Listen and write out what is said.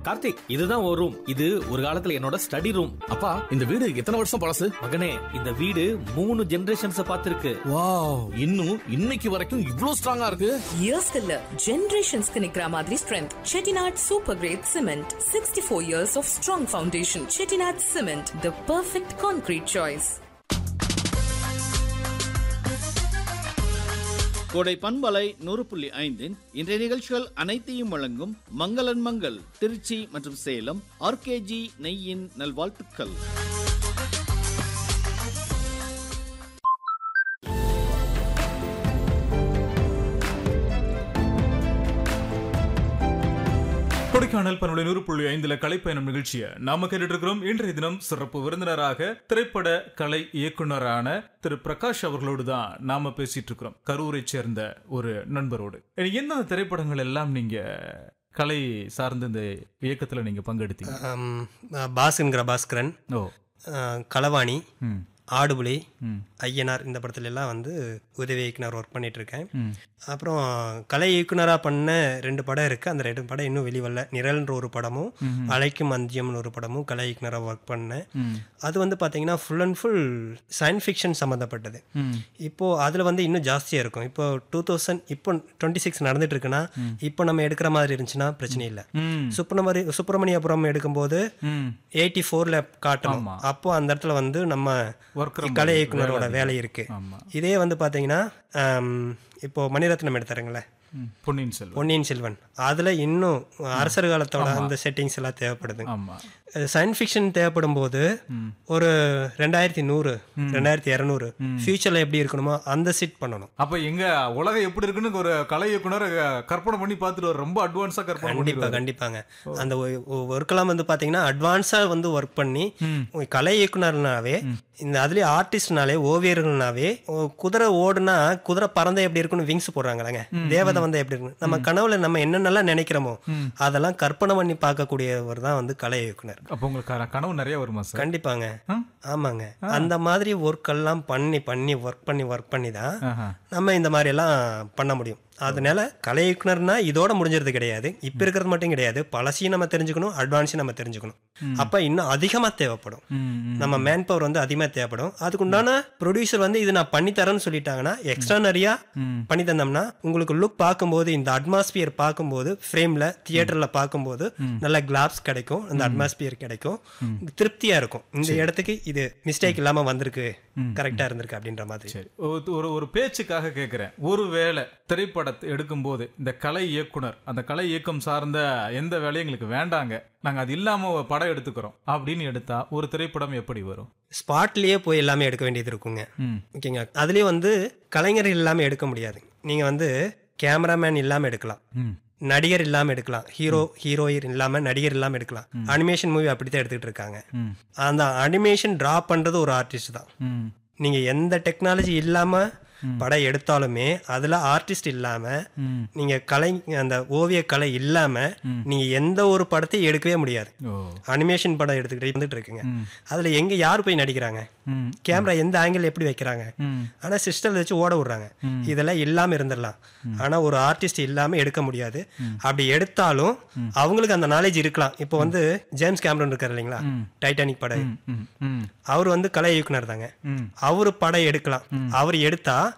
கார்த்திக் இதுதான் ஒரு ரூம் இது ஒரு காலத்துல என்னோட ஸ்டடி ரூம் அப்பா இந்த வீடு எத்தனை வருஷம் பழசு மகனே இந்த வீடு மூணு ஜெனரேஷன்ஸ் பார்த்திருக்கு வாவ் இன்னும் இன்னைக்கு வரைக்கும் இவ்ளோ ஸ்ட்ராங்கா இருக்கு இயர்ஸ்க்கு இல்ல ஜெனரேஷன்ஸ்க்கு நிக்கிற மாதிரி strength Chettinad super grade cement sixty four years of strong foundation Chettinad cement the perfect concrete choice கோடை பண்பலை நூறு புள்ளி ஐந்தின் இன்றைய நிகழ்ச்சிகள் அனைத்தையும் வழங்கும் மங்களன் மங்கள் திருச்சி மற்றும் சேலம் ஆர்கேஜி நெய்யின் நல்வாழ்த்துக்கள் கொடைக்கானல் பன்னுடைய நூறு புள்ளி ஐந்துல கலைப்பயணம் நிகழ்ச்சியை நாம கேட்டுட்டு இருக்கிறோம் இன்றைய தினம் சிறப்பு விருந்தினராக திரைப்பட கலை இயக்குனரான திரு பிரகாஷ் அவர்களோடு தான் நாம பேசிட்டு இருக்கிறோம் கரூரை சேர்ந்த ஒரு நண்பரோடு என்ன திரைப்படங்கள் எல்லாம் நீங்க கலை சார்ந்த இந்த இயக்கத்துல நீங்க பங்கெடுத்தீங்க ஆம், பாஸ்ங்கிற பாஸ்கரன் ஓ ஆ, களவாணி ம் ஆடுபுலி ம் ஐயனார் இந்த படத்துல எல்லாம் வந்து உதவி இயக்குனர் ஒர்க் பண்ணிட்டு இருக்கேன் ம் அப்புறம் கலை இயக்குனராக பண்ண ரெண்டு படம் இருக்கு அந்த ரெண்டு படம் இன்னும் வெளிவரல நிரல்ன்ற ஒரு படமும் அழைக்கும் அந்தியம்னு ஒரு படமும் கலை இயக்குனராக ஒர்க் பண்ணேன் ம் அது வந்து பார்த்தீங்கன்னா full and full science fiction சம்மந்தப்பட்டது ம் இப்போ அதில் வந்து இன்னும் ஜாஸ்தியாக இருக்கும் இப்போ டூ தௌசண்ட் இப்போ டுவெண்ட்டி சிக்ஸ் நடந்துட்டு இருக்குன்னா இப்போ நம்ம எடுக்கிற மாதிரி இருந்துச்சுன்னா பிரச்சனை இல்லை ம் சுப்பிரமணி சுப்பிரமணியபுரம் எடுக்கும்போது ம் எயிட்டி ஃபோரில் காட்டணும் ஆமா. அப்போ அந்த இடத்துல வந்து நம்ம ஒர்க்கர் கலை இயக்குனரோட வேலை இருக்கு ஆமா இதே வந்து பார்த்தீங்கன்னா ஆம், இப்போ மணிரத்னம் எடுத்தாருங்களே ம், பொன்னியின் செல்வன் பொன்னியின் செல்வன் அதில் இன்னும் அரசர் காலத்தோட அந்த செட்டிங்ஸ் எல்லாம் தேவைப்படுது ஆமா சயின்ஸ் ஃபிக்ஷன் தேவைப்படும் போது ஒரு ரெண்டாயிரத்தி நூறு ரெண்டாயிரத்தி இரநூறு ஃபியூச்சரில் எப்படி இருக்கணுமோ அந்த செட் பண்ணணும் அப்ப எங்க உலகம் எப்படி இருக்குன்னு ஒரு கலை இயக்குனர் அஹ், கற்பனை பண்ணி பார்த்துட்டு ரொம்ப அட்வான்ஸா கற்பனை கண்டிப்பா பண்ணிடுவாரு. கண்டிப்பாங்க அந்த ஒர்க்கெல்லாம் வந்து பாத்தீங்கன்னா அட்வான்ஸா வந்து ஒர்க் பண்ணி ம். உங்க கலை இயக்குனர்னாவே இந்த அதுலயே ஆர்டிஸ்ட்னாலே ஓவியர்கள்னாவே ஓ, குதிரை ஓடுனா குதிரை பறந்தா எப்படி இருக்குன்னு விங்ஸ் போடுறாங்களாங்க தேவதை வந்து எப்படி இருக்கும் நம்ம கனவுல நம்ம என்னென்னலாம் நினைக்கிறோமோ அதெல்லாம் கற்பனை பண்ணி பார்க்கக்கூடியவர் தான் வந்து கலை இயக்குனர் அப்ப உங்களுக்கு க- கனவு நிறைய வருமா சார் கண்டிப்பாங்க ஆ? ஆமாங்க அந்த மாதிரி ஒர்க் எல்லாம் பண்ணி பண்ணி ஒர்க் பண்ணி ஒர்க் பண்ணி தான் ஆஹா. நம்ம இந்த மாதிரி எல்லாம் பண்ண முடியும் அதனால கலை இயக்குனர்னா இதோட முடிஞ்சிருது கிடையாது இப்ப இருக்கிறது மட்டும் கிடையாது பழசையும் நம்ம தெரிஞ்சுக்கணும் அட்வான்ஸையும் நம்ம தெரிஞ்சுக்கணும் அப்ப இன்னும் அதிகமா தேவைப்படும் ம், ம். நம்ம மேன் பவர் வந்து அதிகமா தேவைப்படும் அதுக்கு உண்டான ப்ரொடியூசர் வந்து இது நான் பண்ணி தரேன்னு சொல்லிட்டாங்கன்னா எக்ஸ்ட்ரா நிறையா பண்ணி தந்தோம்னா உங்களுக்கு லுக் பார்க்கும்போது இந்த அட்மாஸ்பியர் பார்க்கும்போது ஃப்ரேம்ல தியேட்டர்ல பார்க்கும்போது நல்ல கிளாப்ஸ் கிடைக்கும் அந்த அட்மாஸ்பியர் கிடைக்கும் திருப்தியா இருக்கும் இந்த இடத்துக்கு இது மிஸ்டேக் இல்லாம வந்திருக்கு கரெக்டா இருந்திருக்கு அப்படின்ற மாதிரி சரி ஒரு- ஒரு ஒரு பேச்சுக்காக கேட்கிறேன் ஒருவேளை திரைப்படத்தை எடுக்கும்போது இந்த கலை இயக்குனர் அந்த கலை இயக்கம் சார்ந்த எந்த வேலையும் எங்களுக்கு வேண்டாங்க நாங்க அது இல்லாம ஒரு படம் எடுத்துக்கிறோம் அப்படின்னு எடுத்தா ஒரு திரைப்படம் எப்படி வரும் ஸ்பாட்லயே போய் எல்லாமே எடுக்க வேண்டியது இருக்குங்க ம் ஓகேங்க அதுலயும் வந்து கலைஞர் இல்லாம எடுக்க முடியாது நீங்க வந்து கேமராமேன் இல்லாம எடுக்கலாம் ம் நடிகர் இல்லாம எடுக்கலாம் ஹீரோ ஹீரோயின் இல்லாம நடிகர் இல்லாம எடுக்கலாம் அனிமேஷன் மூவி அப்படித்தான் எடுத்துக்கிட்டு இருக்காங்க ம் அந்த அனிமேஷன் டிரா பண்றது ஒரு ஆர்டிஸ்ட் தான் ம் நீங்க எந்த டெக்னாலஜி இல்லாம படம் எடுத்தாலுமே அதுல ஆர்டிஸ்ட் இல்லாம ம். நீங்க கலை அந்த ஓவிய கலை இல்லாம நீங்க எந்த ஒரு படத்தையும் எடுக்கவே முடியாது ஓ அனிமேஷன் படம் எடுத்துக்கிட்டு வந்துட்டு இருக்குங்க அதுல எங்க யார் போய் நடிக்கிறாங்க ம் கேமரா எந்த ஆங்கிள் எப்படி வைக்கிறாங்க ம் ஆனா சிஸ்டம்ல வச்சு ஓட விடுறாங்க இதெல்லாம் இல்லாம இருந்துடலாம் ஆனா ஒரு ஆர்டிஸ்ட் இல்லாம எடுக்க முடியாது அப்படி எடுத்தாலும் அவங்களுக்கு அந்த நாலேஜ் இருக்கலாம் இப்போ வந்து ஜேம்ஸ் கேமரன் இருக்காரு இல்லைங்களா டைட்டானிக் படம் ம் ம் அவர் வந்து கலை இயக்குனர் தாங்க ம். அவர் படம் எடுக்கலாம் அவர் எடுத்தா